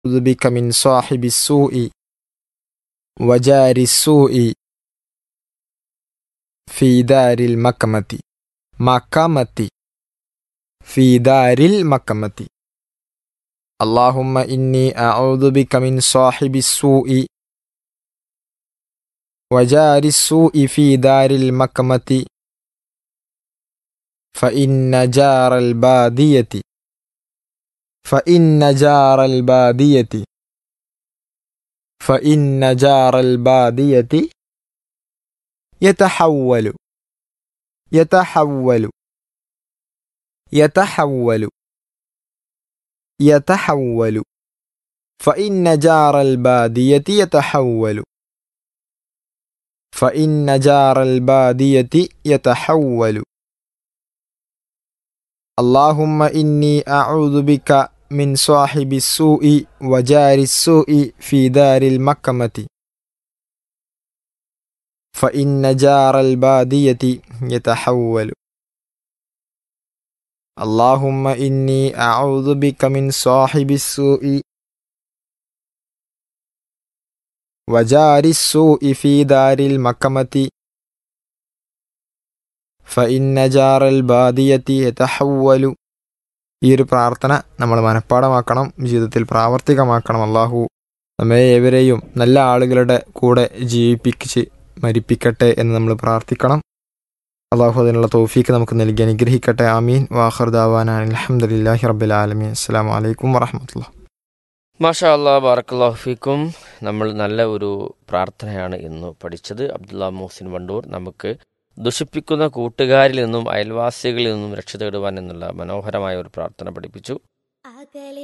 أعوذ بك من صاحب السوء وجار السوء في دار المكمة مكمة في دار المكمة اللهم إني أعوذ بك من صاحب السوء وجار السوء في دار المكمة فإن جار البادية فإن جار البادية فإن جار البادية يتحول يتحول يتحول يتحول فإن جار البادية يتحول فإن جار البادية يتحول اللهم إني أعوذ بك من صاحب السوء وجار السوء في دار المكمة فإن جار البادية يتحول اللهم إني أعوذ بك من صاحب السوء وجار السوء في دار المكمة فإن جار البادية يتحول ഈ ഒരു പ്രാർത്ഥന നമ്മൾ മനഃപ്പാടമാക്കണം ജീവിതത്തിൽ പ്രാവർത്തികമാക്കണം അള്ളാഹു നമ്മെ ഏവരെയും നല്ല ആളുകളുടെ കൂടെ ജീവിപ്പിച്ച് മരിപ്പിക്കട്ടെ എന്ന് നമ്മൾ പ്രാർത്ഥിക്കണം അള്ളാഹു അതിനുള്ള തോഫീക്ക് നമുക്ക് നൽകി അനുഗ്രഹിക്കട്ടെ ആമീൻ വാഹർദാവാൻ അലഹമുല്ലാഹി റബ്ബിൽ ആലമീൻ അസ്സാം വലൈക്കും വറഹമത്തുള്ള മാഷാ അല്ലാ ബാറക്കല്ലാഹു ഫീക്കും നമ്മൾ നല്ല ഒരു പ്രാർത്ഥനയാണ് ഇന്ന് പഠിച്ചത് അബ്ദുള്ള മോഹ്സിൻ വണ്ടൂർ നമുക്ക് ദുഷിപ്പിക്കുന്ന കൂട്ടുകാരിൽ നിന്നും അയൽവാസികളിൽ നിന്നും രക്ഷ തേടുവാൻ എന്നുള്ള മനോഹരമായ ഒരു പ്രാർത്ഥന പഠിപ്പിച്ചു